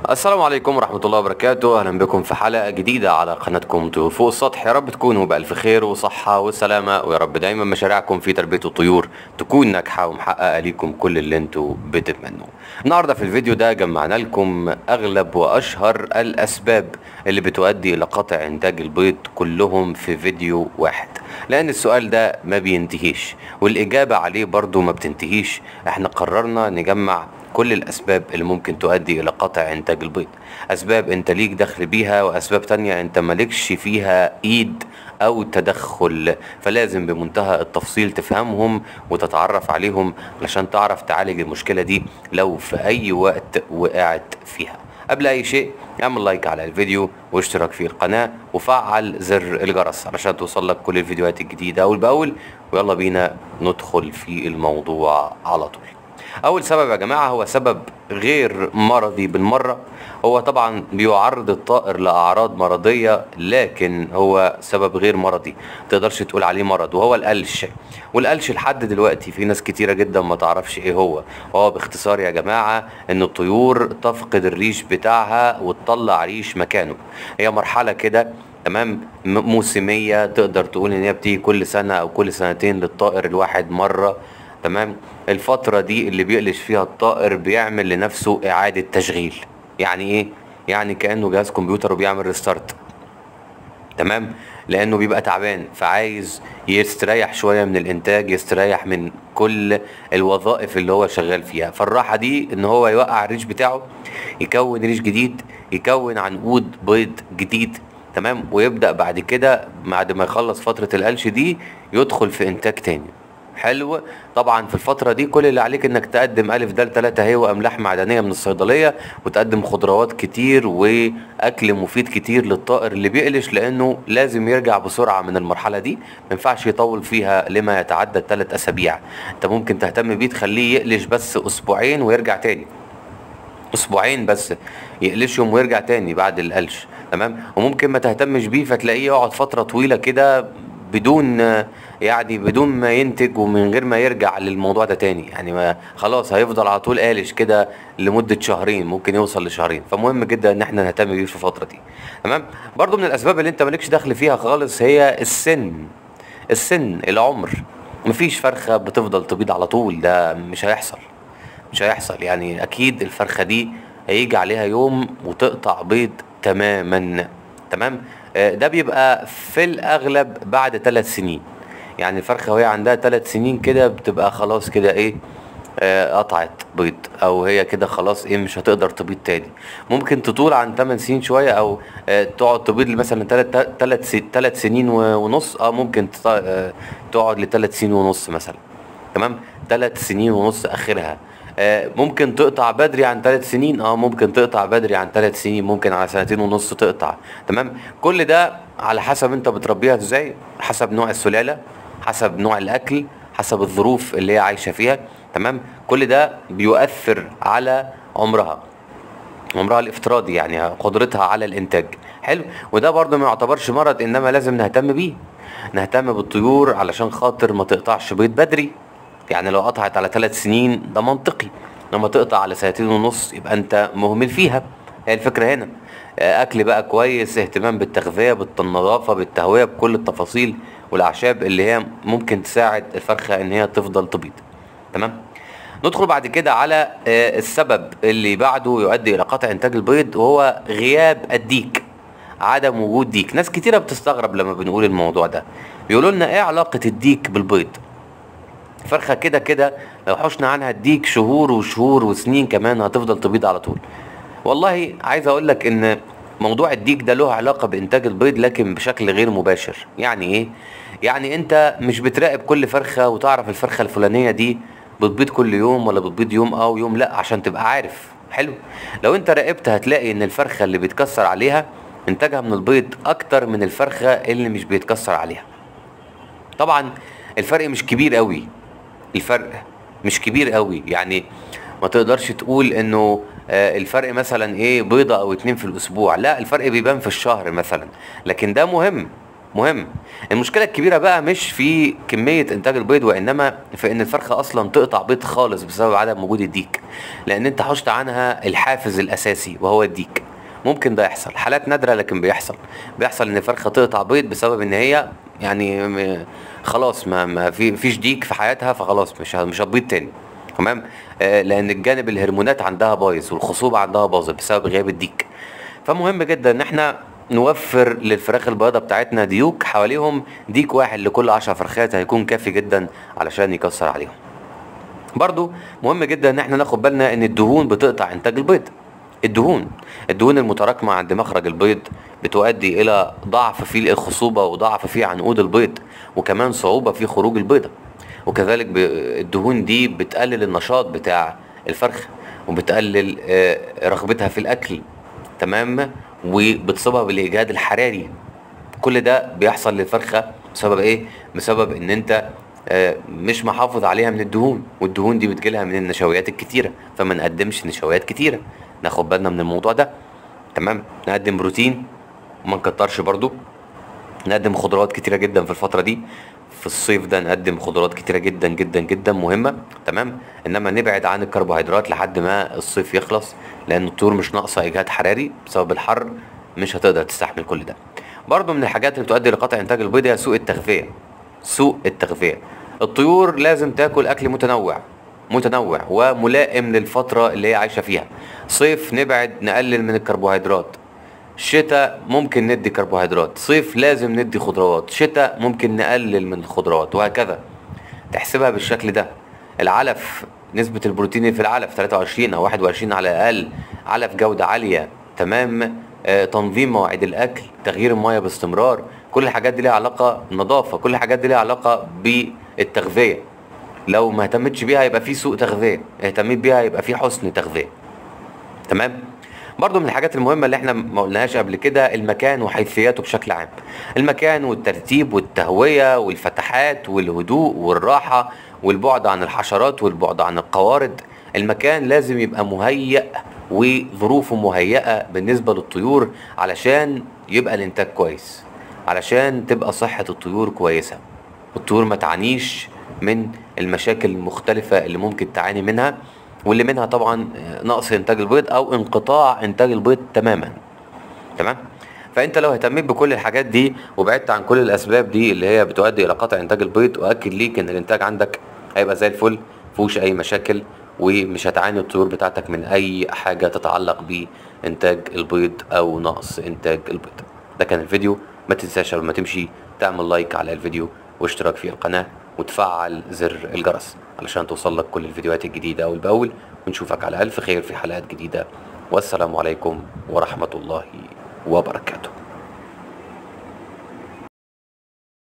السلام عليكم ورحمة الله وبركاته أهلا بكم في حلقة جديدة على قناتكم طيور فوق السطح يا رب تكونوا بألف خير وصحة وسلامة ويا رب دايما مشاريعكم في تربية الطيور تكون ناجحة ومحققة ليكم كل اللي انتوا بتتمنوه النهاردة في الفيديو ده جمعنا لكم أغلب وأشهر الأسباب اللي بتؤدي إلى قطع إنتاج البيض كلهم في فيديو واحد لأن السؤال ده ما بينتهيش والإجابة عليه برضو ما بتنتهيش احنا قررنا نجمع كل الأسباب اللي ممكن تؤدي إلى قطع إنتاج البيض أسباب أنت ليك دخل بيها وأسباب تانية أنت مالكش فيها إيد أو تدخل فلازم بمنتهى التفصيل تفهمهم وتتعرف عليهم علشان تعرف تعالج المشكلة دي لو في أي وقت وقعت فيها قبل أي شيء اعمل لايك على الفيديو واشترك في القناة وفعل زر الجرس علشان توصلك كل الفيديوهات الجديدة أول بأول ويلا بينا ندخل في الموضوع على طول اول سبب يا جماعه هو سبب غير مرضي بالمره هو طبعا بيعرض الطائر لاعراض مرضيه لكن هو سبب غير مرضي تقدرش تقول عليه مرض وهو القلش والقلش لحد دلوقتي في ناس كتيره جدا ما تعرفش ايه هو هو باختصار يا جماعه ان الطيور تفقد الريش بتاعها وتطلع ريش مكانه هي مرحله كده تمام موسميه تقدر تقول ان هي بتيجي كل سنه او كل سنتين للطائر الواحد مره تمام الفترة دي اللي بيقلش فيها الطائر بيعمل لنفسه إعادة تشغيل يعني إيه؟ يعني كأنه جهاز كمبيوتر وبيعمل ريستارت تمام لأنه بيبقى تعبان فعايز يستريح شوية من الإنتاج يستريح من كل الوظائف اللي هو شغال فيها فالراحة دي إن هو يوقع الريش بتاعه يكون ريش جديد يكون عنقود بيض جديد تمام ويبدأ بعد كده بعد ما يخلص فترة القلش دي يدخل في إنتاج تاني حلو طبعا في الفترة دي كل اللي عليك انك تقدم الف د 3 هي واملاح معدنية من الصيدلية وتقدم خضروات كتير واكل مفيد كتير للطائر اللي بيقلش لانه لازم يرجع بسرعة من المرحلة دي ما ينفعش يطول فيها لما يتعدى الثلاث اسابيع انت ممكن تهتم بيه تخليه يقلش بس اسبوعين ويرجع تاني اسبوعين بس يقلشهم ويرجع تاني بعد القلش تمام وممكن ما تهتمش بيه فتلاقيه يقعد فترة طويلة كده بدون يعني بدون ما ينتج ومن غير ما يرجع للموضوع ده تاني يعني ما خلاص هيفضل على طول قالش كده لمدة شهرين ممكن يوصل لشهرين فمهم جدا ان احنا نهتم بيه في الفترة دي تمام برضو من الاسباب اللي انت مالكش دخل فيها خالص هي السن السن العمر مفيش فرخة بتفضل تبيض على طول ده مش هيحصل مش هيحصل يعني اكيد الفرخة دي هيجي عليها يوم وتقطع بيض تماما تمام ده بيبقى في الاغلب بعد ثلاث سنين يعني الفرخه وهي عندها ثلاث سنين كده بتبقى خلاص كده ايه آه قطعت بيض او هي كده خلاص ايه مش هتقدر تبيض تاني ممكن تطول عن 8 سنين شويه او آه تقعد تبيض مثلا 3 3 3 سنين ونص اه ممكن آه تقعد لثلاث سنين ونص مثلا تمام ثلاث سنين ونص اخرها آه ممكن تقطع بدري عن ثلاث سنين اه ممكن تقطع بدري عن ثلاث سنين ممكن على سنتين ونص تقطع تمام كل ده على حسب انت بتربيها ازاي حسب نوع السلاله حسب نوع الاكل حسب الظروف اللي هي عايشه فيها تمام كل ده بيؤثر على عمرها عمرها الافتراضي يعني قدرتها على الانتاج حلو وده برضه ما يعتبرش مرض انما لازم نهتم بيه نهتم بالطيور علشان خاطر ما تقطعش بيض بدري يعني لو قطعت على ثلاث سنين ده منطقي لما تقطع على سنتين ونص يبقى انت مهمل فيها هي الفكره هنا اكل بقى كويس اهتمام بالتغذيه بالنظافه بالتهويه بكل التفاصيل والاعشاب اللي هي ممكن تساعد الفرخه ان هي تفضل تبيض تمام ندخل بعد كده على السبب اللي بعده يؤدي الى قطع انتاج البيض وهو غياب الديك عدم وجود ديك ناس كتيره بتستغرب لما بنقول الموضوع ده بيقولوا لنا ايه علاقه الديك بالبيض فرخه كده كده لو حشنا عنها الديك شهور وشهور وسنين كمان هتفضل تبيض على طول والله عايز اقول لك ان موضوع الديك ده له علاقة بإنتاج البيض لكن بشكل غير مباشر يعني إيه؟ يعني أنت مش بتراقب كل فرخة وتعرف الفرخة الفلانية دي بتبيض كل يوم ولا بتبيض يوم أو يوم لأ عشان تبقى عارف حلو لو أنت راقبت هتلاقي إن الفرخة اللي بيتكسر عليها إنتاجها من البيض أكتر من الفرخة اللي مش بيتكسر عليها طبعا الفرق مش كبير قوي الفرق مش كبير قوي يعني ما تقدرش تقول انه الفرق مثلا ايه بيضة او اتنين في الاسبوع لا الفرق بيبان في الشهر مثلا لكن ده مهم مهم المشكله الكبيره بقى مش في كميه انتاج البيض وانما في ان الفرخه اصلا تقطع بيض خالص بسبب عدم وجود الديك لان انت حشت عنها الحافز الاساسي وهو الديك ممكن ده يحصل حالات نادره لكن بيحصل بيحصل ان الفرخه تقطع بيض بسبب ان هي يعني م- خلاص ما, ما في فيش ديك في حياتها فخلاص مش ه- مش هتبيض تاني تمام آه لان الجانب الهرمونات عندها بايظ والخصوبه عندها باظت بسبب غياب الديك فمهم جدا ان احنا نوفر للفراخ البيضاء بتاعتنا ديوك حواليهم ديك واحد لكل عشر فرخات هيكون كافي جدا علشان يكسر عليهم برضو مهم جدا ان احنا ناخد بالنا ان الدهون بتقطع انتاج البيض الدهون الدهون المتراكمة عند مخرج البيض بتؤدي الى ضعف في الخصوبة وضعف في عنقود البيض وكمان صعوبة في خروج البيضة وكذلك ب- الدهون دي بتقلل النشاط بتاع الفرخة وبتقلل آه، رغبتها في الاكل تمام وبتصيبها بالاجهاد الحراري كل ده بيحصل للفرخه بسبب ايه بسبب ان انت آه، مش محافظ عليها من الدهون والدهون دي بتجيلها من النشويات الكتيره فما نقدمش نشويات كتيره ناخد بالنا من الموضوع ده تمام نقدم بروتين وما نكترش برضو نقدم خضروات كتيره جدا في الفتره دي في الصيف ده نقدم خضروات كتيره جدا جدا جدا مهمه تمام انما نبعد عن الكربوهيدرات لحد ما الصيف يخلص لان الطيور مش ناقصه اجهاد حراري بسبب الحر مش هتقدر تستحمل كل ده برضو من الحاجات اللي بتؤدي لقطع انتاج البيض هي سوء التغذيه سوء التغذيه الطيور لازم تاكل اكل متنوع متنوع وملائم للفتره اللي هي عايشه فيها صيف نبعد نقلل من الكربوهيدرات شتاء ممكن ندي كربوهيدرات صيف لازم ندي خضروات شتاء ممكن نقلل من الخضروات وهكذا تحسبها بالشكل ده العلف نسبة البروتين اللي في العلف 23 أو 21 على الأقل علف جودة عالية تمام آه، تنظيم مواعيد الأكل تغيير المياه باستمرار كل الحاجات دي ليها علاقة نظافة كل الحاجات دي ليها علاقة بالتغذية لو ما اهتمتش بيها يبقى في سوء تغذية اهتميت بيها يبقى في حسن تغذية تمام برضو من الحاجات المهمة اللي احنا ما قلناهاش قبل كده المكان وحيثياته بشكل عام المكان والترتيب والتهوية والفتحات والهدوء والراحة والبعد عن الحشرات والبعد عن القوارض المكان لازم يبقى مهيأ وظروفه مهيئة بالنسبة للطيور علشان يبقى الانتاج كويس علشان تبقى صحة الطيور كويسة الطيور ما تعانيش من المشاكل المختلفة اللي ممكن تعاني منها واللي منها طبعا نقص انتاج البيض او انقطاع انتاج البيض تماما تمام فانت لو اهتميت بكل الحاجات دي وبعدت عن كل الاسباب دي اللي هي بتؤدي الى قطع انتاج البيض واكد ليك ان الانتاج عندك هيبقى زي الفل مفيهوش اي مشاكل ومش هتعاني الطيور بتاعتك من اي حاجه تتعلق بانتاج البيض او نقص انتاج البيض ده كان الفيديو ما تنساش قبل ما تمشي تعمل لايك على الفيديو واشتراك في القناه وتفعل زر الجرس علشان توصل لك كل الفيديوهات الجديده اول باول ونشوفك على الف خير في حلقات جديده والسلام عليكم ورحمه الله وبركاته